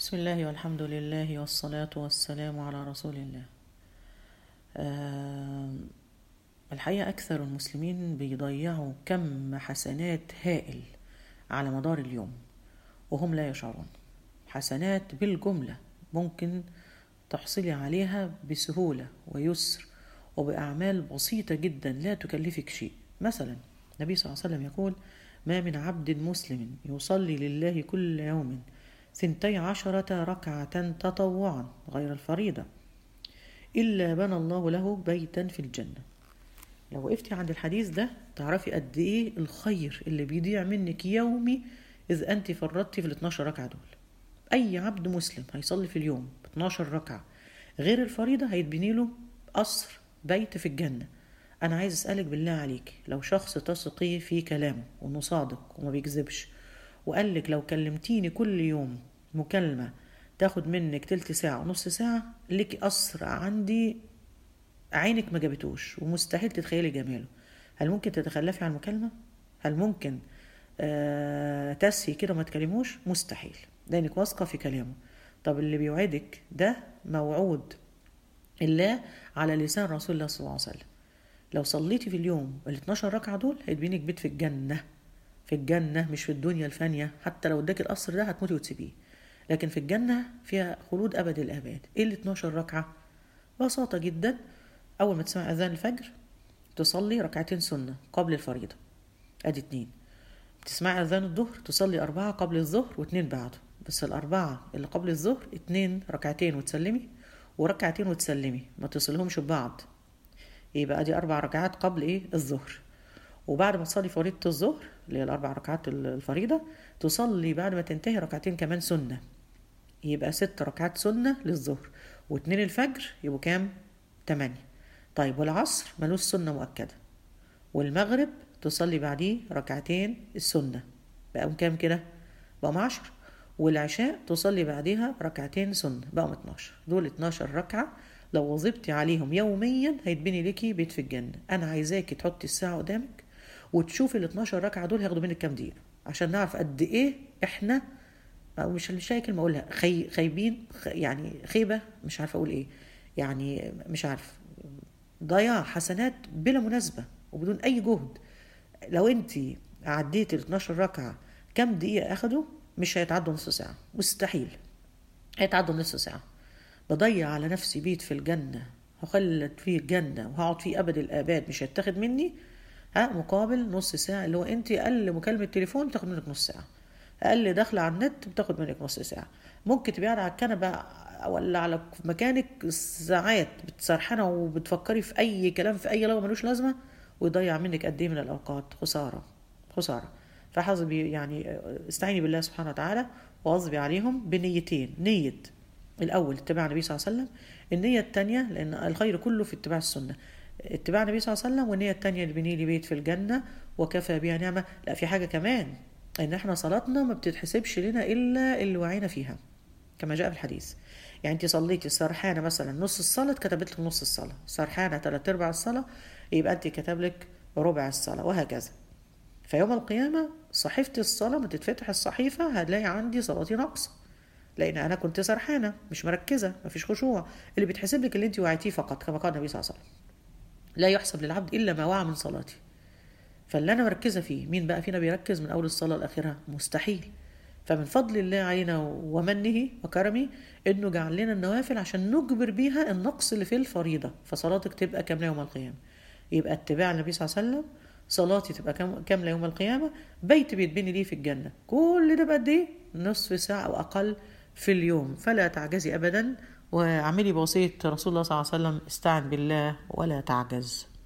بسم الله والحمد لله والصلاة والسلام على رسول الله آه الحقيقة أكثر المسلمين بيضيعوا كم حسنات هائل على مدار اليوم وهم لا يشعرون حسنات بالجملة ممكن تحصلي عليها بسهولة ويسر وبأعمال بسيطة جدا لا تكلفك شيء مثلا النبي صلى الله عليه وسلم يقول ما من عبد مسلم يصلي لله كل يوم ثنتي عشرة ركعة تطوعا غير الفريضة إلا بنى الله له بيتا في الجنة لو وقفتي عند الحديث ده تعرفي قد إيه الخير اللي بيضيع منك يومي إذ أنت فرطتي في ال 12 ركعة دول أي عبد مسلم هيصلي في اليوم ب 12 ركعة غير الفريضة هيتبني له قصر بيت في الجنة أنا عايز أسألك بالله عليك لو شخص تثقي في كلامه وإنه صادق وما بيكذبش وقال لك لو كلمتيني كل يوم مكالمة تاخد منك تلت ساعة ونص ساعة لك قصر عندي عينك ما جابتوش ومستحيل تتخيلي جماله هل ممكن تتخلفي عن المكالمة؟ هل ممكن آه تسهي كده ما تكلموش؟ مستحيل لأنك واثقة في كلامه طب اللي بيوعدك ده موعود الله على لسان رسول الله صلى الله عليه وسلم لو صليتي في اليوم ال 12 ركعة دول هيتبينك بيت في الجنة في الجنة مش في الدنيا الفانية حتى لو اداك القصر ده هتموتي وتسيبيه لكن في الجنة فيها خلود أبد الآباد إيه ال 12 ركعة؟ ببساطة جدا أول ما تسمع أذان الفجر تصلي ركعتين سنة قبل الفريضة أدي اتنين تسمعي أذان الظهر تصلي أربعة قبل الظهر واتنين بعده بس الأربعة اللي قبل الظهر اتنين ركعتين وتسلمي وركعتين وتسلمي ما تصلهمش ببعض يبقى دي أربع ركعات قبل إيه الظهر وبعد ما تصلي فريضة الظهر اللي هي الأربع ركعات الفريضة تصلي بعد ما تنتهي ركعتين كمان سنة يبقى ست ركعات سنة للظهر واتنين الفجر يبقوا كام؟ تمانية طيب والعصر ملوش سنة مؤكدة والمغرب تصلي بعديه ركعتين السنة بقوا كام كده؟ بقوا عشر والعشاء تصلي بعديها ركعتين سنة بقوا 12 دول 12 ركعة لو وظبتي عليهم يوميا هيتبني ليكي بيت في الجنة أنا عايزاكي تحطي الساعة قدامك وتشوفي ال 12 ركعة دول هياخدوا منك كام دقيقة عشان نعرف قد إيه إحنا أو مش مش لاقي كلمة أقولها خي خايبين يعني خيبة مش عارفة أقول إيه يعني مش عارف ضياع حسنات بلا مناسبة وبدون أي جهد لو أنت عديتي ال 12 ركعة كام دقيقة أخدوا مش هيتعدوا نص ساعة مستحيل هيتعدوا نص ساعة بضيع على نفسي بيت في الجنة هخلد فيه الجنة وهقعد فيه أبد الآباد مش هيتاخد مني ها مقابل نص ساعة اللي هو أنت أقل مكالمة تليفون بتاخد منك نص ساعة أقل دخل على النت بتاخد منك نص ساعة ممكن تبقي قاعدة على الكنبة ولا على مكانك ساعات بتسرحنة وبتفكري في أي كلام في أي لغة ملوش لازمة ويضيع منك قد إيه من الأوقات خسارة خسارة فحظبي يعني استعيني بالله سبحانه وتعالى واظبي عليهم بنيتين نية الأول اتباع النبي صلى الله عليه وسلم النية الثانية لأن الخير كله في اتباع السنة اتباع النبي صلى الله عليه وسلم والنية الثانية اللي بني لي بيت في الجنة وكفى بها نعمة لا في حاجة كمان إن احنا صلاتنا ما بتتحسبش لنا إلا اللي وعينا فيها كما جاء في الحديث يعني انت صليتي سرحانة مثلا نص الصلاة اتكتبت لك نص الصلاة سرحانة ثلاث أرباع الصلاة يبقى انت كتب لك ربع الصلاة وهكذا فيوم القيامة صحيفة الصلاة ما تتفتح الصحيفة هتلاقي عندي صلاتي ناقصة لأن أنا كنت سرحانة مش مركزة مفيش خشوع اللي بيتحسب لك اللي أنت وعيتيه فقط كما قال النبي صلى الله عليه وسلم لا يحسب للعبد إلا ما وعى من صلاتي فاللي أنا مركزة فيه مين بقى فينا بيركز من أول الصلاة لآخرها مستحيل فمن فضل الله علينا ومنه وكرمه انه جعل لنا النوافل عشان نجبر بيها النقص اللي في الفريضه فصلاتك تبقى كامله يوم القيامه يبقى اتباع النبي صلى الله عليه وسلم صلاتي تبقى كامله يوم القيامه بيت بيتبني ليه في الجنه كل ده بقد ايه نصف ساعه او اقل في اليوم فلا تعجزي ابدا واعملي بوصيه رسول الله صلى الله عليه وسلم استعن بالله ولا تعجز